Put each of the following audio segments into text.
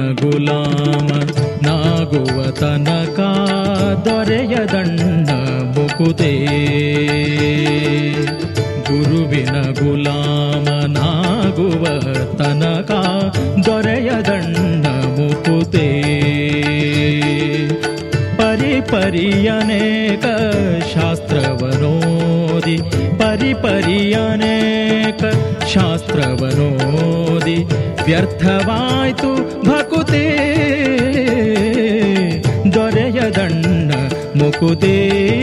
ಗುಲಾಮ ನಾಗುವ ತನಕ ದೊರೆಯದಣ್ಣ ಮುಕುದೇ ಗುರುವಿನ ಗುಲಾಮನಾಗುವ ತನಕ ದೊರೆಯದಣ್ಣ ಮುಕುದೇ ಪರಿ ಪರಿಯನೇಕ ಶಾಸ್ತ್ರವನೋದಿ ಪರಿ ಪರಿಯನೇಕ ಶಾಸ್ತ್ರವನೋದಿ ವ್ಯರ್ಥವಾಯ್ತು ಭಕುತೇ ದೊರೆಯದಣ್ಣ ಮುಕುದೇ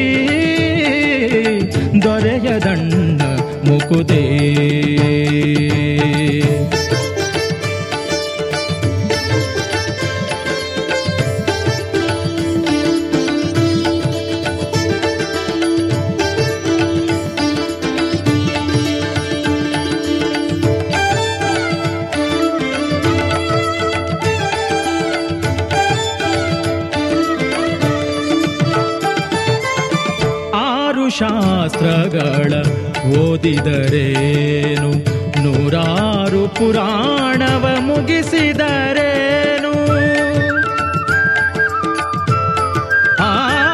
ದೊರೆಯದಣ್ಣ ಮುಕುದೇ ಆರು ಶಾಸ್ತ್ರಗಳ ಓದಿದರೇನು ನೂರಾರು ಪುರಾಣವ ಮುಗಿಸಿದರೇನು ಆ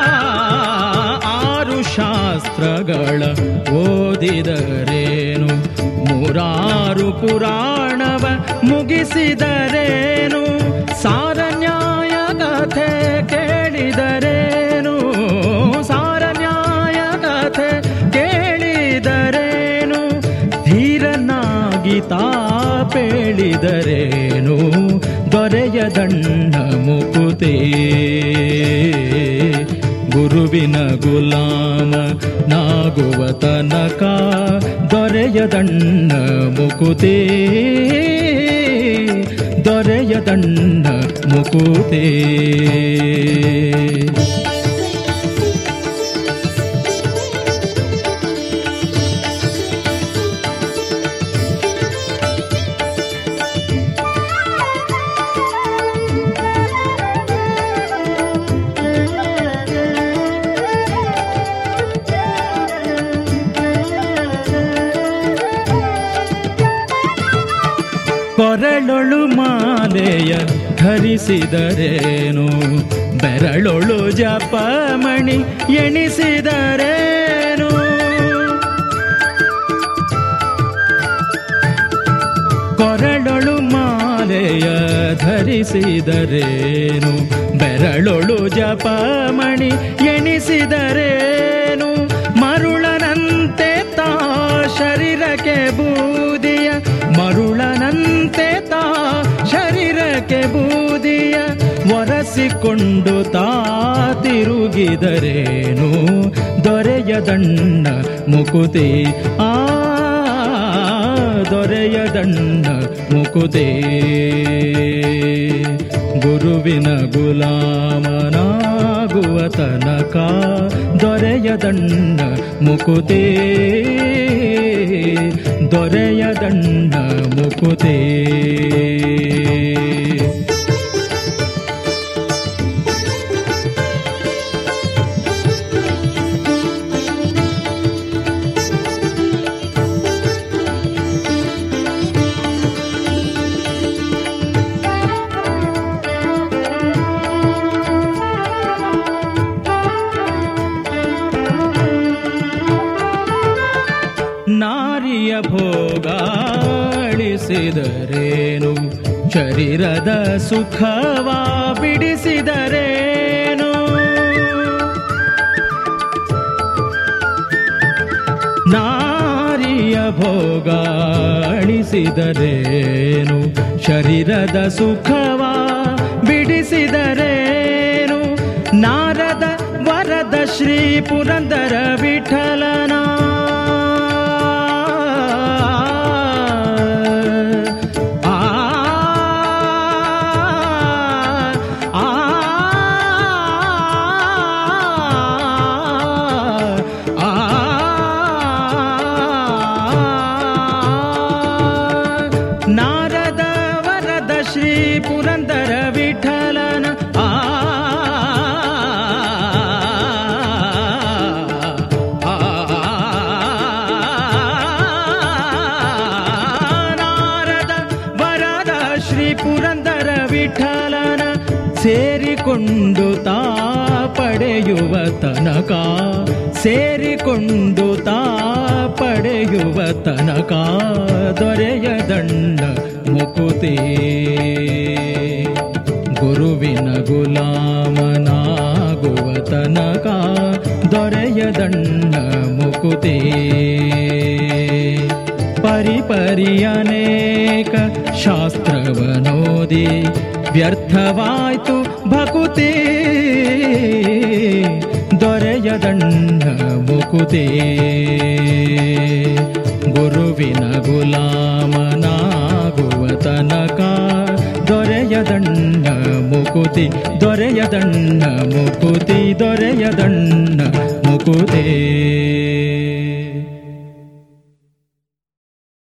ಆರು ಶಾಸ್ತ್ರಗಳ ಓದಿದರೇನು ನೂರಾರು ಪುರಾಣವ ಮುಗಿಸಿದರೇನು ಸಾರ ನ್ಯಾಯ ಕಥೆ ಕೇಳಿದರೇನು ಸಾರ ನ್ಯಾಯ ಕಥೆ ಕೇಳಿದರೇನು ಧೀರನಾಗಿ ತಾಪೇಳಿದರೇನು ದೊರೆಯದಣ್ಣ ಮುಕುತೇ ಗುರುವಿನ ಗುಲಾಮ ನಾಗುವ ತನಕ ದೊರೆಯದಣ್ಣ ಮುಕುತೇ ದೊರೆಯದಣ್ಣ ಮುಕುತೇ ಕೊರಳೊಳು ಮಾಲೆಯ ಧರಿಸಿದರೇನು ಬೆರಳೊಳು ಜಪಮಣಿ ಎಣಿಸಿದರೇನು ಕೊರಳೊಳು ಮಾಲೆಯ ಧರಿಸಿದರೇನು ಬೆರಳೊಳು ಜಪಮಣಿ ಎಣಿಸಿದರೇನು ಮರುಳನಂತೆ ತಾ ಶರೀರಕ್ಕೆ ಬೂದಿಯ ಮರುಳನಂತೆ ತಾ ಶರೀರಕ್ಕೆ ಬೂದಿಯ ಒರೆಸಿಕೊಂಡು ತಾ ತಿರುಗಿದರೇನು ದೊರೆಯದಣ್ಣ ಮುಕುತಿ ಆ ದೊರೆಯದಣ್ಣ ಮುಕುದೇ ಗುರುವಿನ ಗುಲಾಮನಾಗುವ ತನಕ ದೊರೆಯದಣ್ಣ ಮುಕುದೇ ದೊರೆಯದಣ್ಣ ಮುಕುದೇ ನಾರಿಯ ಭೋಗಾಳಿಸಿದರೇನು ಶರೀರದ ಸುಖವ ಬಿಡಿಸಿದರೇನು ನಾರಿಯ ಭೋಗಾಳಿಸಿದರೇನು ಶರೀರದ ಸುಖವ ಬಿಡಿಸಿದರೇನು ನಾರದ ವರದ ಶ್ರೀ ಪುರಂದರ ವಿಠಲನ ಆ ಆ ಆ ನಾರದ ವರದ ಶ್ರೀ ಪುರಂದರ ವಿಠಲನ ಆ ನಾರದ ವರದ ಶ್ರೀ ಪುರಂದರ ವಿಠಲ ಸೇರಿಕೊಂಡು ತಾ ಪಡೆಯುವ ತನಕ ಸೇರಿಕೊಂಡು ತಾ ಪಡೆಯುವ ತನಕ ದೊರೆಯದಣ್ಣ ಮುಕುತಿ ಗುರುವಿನ ಗುಲಾಮನಾಗುವ ತನಕ ದೊರೆಯದಣ್ಣ ಮುಕುತಿ ಪರಿಪರಿ ಅನೇಕ ಶಾಸ್ತ್ರವನೋದಿ ವ್ಯರ್ಥವಾಯ್ತು ಭಕುತಿ ದೊರೆಯದಣ್ಣ ಮುಕುತಿ ಗುರುವಿನ ಗುಲಾಮನಾಗುವ ತನಕ ದೊರೆಯದಣ್ಣ ಮುಕುತಿ ದೊರೆಯದಣ್ಣ ಮುಕುತಿ ದೊರೆಯದಣ್ಣ ಮುಕುತಿ